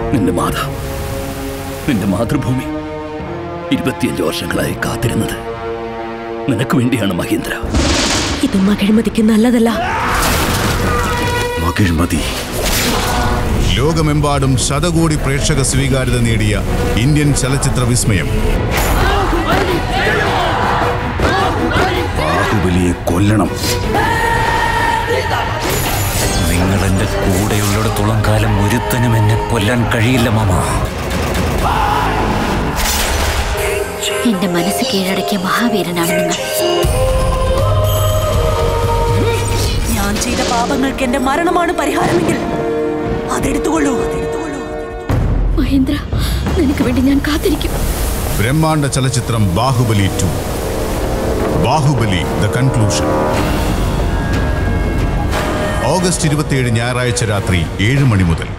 നിന്റെ മാതാവ് നിന്റെ മാതൃഭൂമി ഇരുപത്തിയഞ്ച് വർഷങ്ങളായി കാത്തിരുന്നത് നിനക്ക് വേണ്ടിയാണ് മഹേന്ദ്ര ഇത് മകിഴ്മതിക്ക് നല്ലതല്ല മകിഴ്മതി ലോകമെമ്പാടും ശതകോടി പ്രേക്ഷക സ്വീകാര്യത നേടിയ ഇന്ത്യൻ ചലച്ചിത്ര വിസ്മയം ബാഹുബലിയെ കൊല്ലണം നിങ്ങൾ എന്റെ കൂടെയുള്ളിടത്തോളം കാലം ഒരുത്തനും എന്നെ കൊല്ലാൻ കഴിയില്ല മാമ എന്റെ മനസ്സ് കീഴടക്കിയ മഹാവീരനാണ് നിങ്ങൾ ഞാൻ ചെയ്ത പാപങ്ങൾക്ക് എന്റെ മരണമാണ് പരിഹാരമെങ്കിൽ അതെടുത്തുകൊള്ളൂ അതെടുത്തുകൊള്ളൂ മഹേന്ദ്ര നിനക്ക് വേണ്ടി ഞാൻ കാത്തിരിക്കും ബ്രഹ്മാണ്ഡ ചലച്ചിത്രം Baahubali two Baahubali the conclusion August ഇരുപത്തിയേഴ് ഞായറാഴ്ച രാത്രി ഏഴ് മണി മുതൽ